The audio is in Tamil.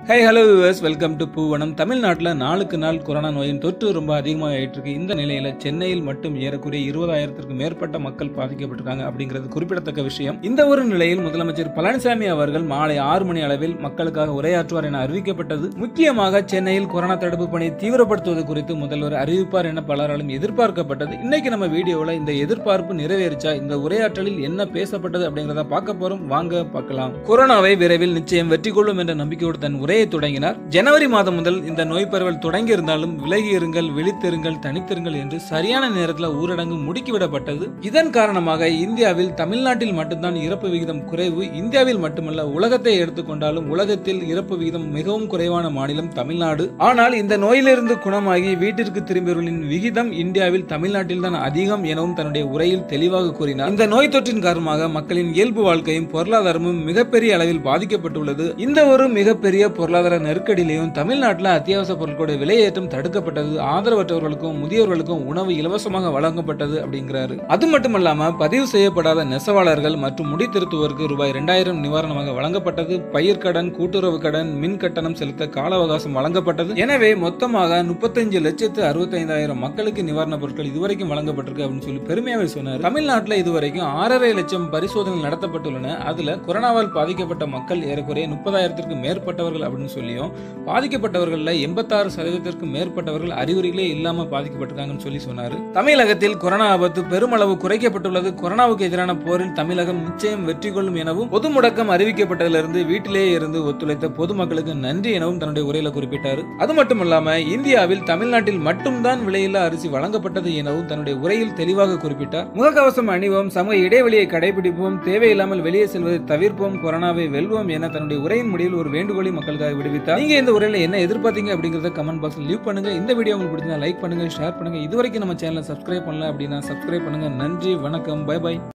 high hello viewers welcome to Poovanam தமிழ்நாட்டில் நாளுக்கு நாள் கொரோனா நோயின் தொற்று ரொம்ப அதிகமாக ஆயிட்டு இருக்கு இந்த நிலையில சென்னையில் மட்டும் ஏறக்குறைய இருபதாயிரத்திற்கும் மேற்பட்ட மக்கள் பாதிக்கப்பட்டிருக்காங்க அப்படிங்கிறது குறிப்பிடத்தக்க விஷயம் இந்த ஒரு நிலையில் முதலமைச்சர் பழனிசாமி அவர்கள் மாலை ஆறு மணி அளவில் மக்களுக்காக உரையாற்றுவார் என அறிவிக்கப்பட்டது முக்கியமாக சென்னையில் கொரோனா தடுப்பு பணி தீவிரப்படுத்துவது குறித்து முதல்வர் அறிவிப்பார் என பலராலும் எதிர்பார்க்கப்பட்டது இன்னைக்கு நம்ம வீடியோவில் இந்த எதிர்பார்ப்பு நிறைவேறிச்சா இந்த உரையாற்றலில் என்ன பேசப்பட்டது அப்படிங்கிறத பார்க்க போறோம் வாங்க பார்க்கலாம் கொரோனாவை விரைவில் நிச்சயம் வெற்றி கொள்ளும் என்ற நம்பிக்கையோடு தன் உரையை தொடங்கினார் ஜனவரி மாதம் முதல் இந்த நோய் பரவல் தொடங்கி இருந்தாலும் விலகி இருங்கள் விழித்திருங்கள் தனித்திருங்கள் என்று சரியான நேரத்தில் ஊரடங்கு முடுக்கிவிடப்பட்டது இதன் காரணமாக இந்தியாவில் தமிழ்நாட்டில் மட்டும்தான் இறப்பு விகிதம் குறைவு இந்தியாவில் மட்டுமல்ல உலகத்தை எடுத்துக்கொண்டாலும் உலகத்தில் இறப்பு விகிதம் மிகவும் குறைவான மாநிலம் தமிழ்நாடு ஆனால் இந்த நோயிலிருந்து குணமாகி வீட்டிற்கு திரும்பியவர்களின் விகிதம் இந்தியாவில் தமிழ்நாட்டில் தான் அதிகம் எனவும் தன்னுடைய உரையில் தெளிவாக கூறினார் இந்த நோய் தொற்றின் காரணமாக மக்களின் இயல்பு வாழ்க்கையும் பொருளாதாரமும் மிகப்பெரிய அளவில் பாதிக்கப்பட்டுள்ளது இந்த ஒரு மிகப்பெரிய பொருளாதார நெருக்கடியிலையும் தமிழ்நாட்டில் அத்தியாவசிய பொருட்களுடைய விலையேற்றம் தடுக்கப்பட்டது ஆதரவற்றவர்களுக்கும் முதியோர்களுக்கும் உணவு இலவசமாக வழங்கப்பட்டது அப்படிங்கிறாரு அது மட்டுமல்லாம பதிவு செய்யப்படாத நெசவாளர்கள் மற்றும் முடி திருத்துவோருக்கு ரூபாய் இரண்டாயிரம் நிவாரணமாக வழங்கப்பட்டது பயிர்க்கடன் கூட்டுறவு கடன் மின் கட்டணம் செலுத்த கால அவகாசம் வழங்கப்பட்டது எனவே மொத்தமாக முப்பத்தஞ்சு லட்சத்து அறுபத்தைந்தாயிரம் மக்களுக்கு நிவாரணப் பொருட்கள் இதுவரைக்கும் வழங்கப்பட்டிருக்கு அப்படின்னு சொல்லி பெருமையாவே சொன்னார் தமிழ்நாட்டில் இதுவரைக்கும் ஆறரை லட்சம் பரிசோதனைகள் நடத்தப்பட்டுள்ளன அதுல கொரோனாவால் பாதிக்கப்பட்ட மக்கள் ஏறக்குறைய முப்பதாயிரத்திற்கு மேற்பட்டவர்கள் அப்படின்னு சொல்லியும் பாதிக்கப்பட்டவர்கள்ல எண்பத்தாறு சதவீதத்திற்கும் மேற்பட்டவர்கள் அறிகுறிகளே இல்லாம பாதிக்கப்பட்டிருக்காங்கன்னு சொல்லி சொன்னாரு தமிழகத்தில் கொரோனா ஆபத்து பெருமளவு குறைக்கப்பட்டுள்ளது கொரோனாவுக்கு எதிரான போரில் தமிழகம் நிச்சயம் வெற்றி கொள்ளும் எனவும் பொது முடக்கம் அறிவிக்கப்பட்டதிலிருந்து வீட்டிலேயே இருந்து ஒத்துழைத்த பொதுமக்களுக்கு நன்றி எனவும் தன்னுடைய உரையில குறிப்பிட்டார் அது மட்டுமல்லாம இந்தியாவில் தமிழ்நாட்டில் மட்டும்தான் விலையில்லா அரிசி வழங்கப்பட்டது எனவும் தன்னுடைய உரையில் தெளிவாக குறிப்பிட்டார் முகக்கவசம் அணிவோம் சமூக இடைவெளியை கடைபிடிப்போம் தேவையில்லாமல் வெளியே செல்வதை தவிர்ப்போம் கொரோனாவை வெல்வோம் என தன்னுடைய உரையின் முடிவில் ஒரு வேண்டுகோளை மக்களுக்காக விடுவித்தார் நீங்க இந்த உரையில என்ன எதிர்பார்த்தீங்க அப்படிங்கறத கமெண்ட் பாக்ஸ்ல லீவ் பண்ணுங்க இந்த வீடியோ உங்களுக்கு பிடிச்சா லைக் பண்ணுங்க ஷேர் பண்ணுங்க இது வரைக்கும் நம்ம சேனலை சப்ஸ்கிரைப் பண்ணல அப்படின்னா சப்ஸ்கிரைப் பண்ணுங்க நன்றி வணக்கம் பை பை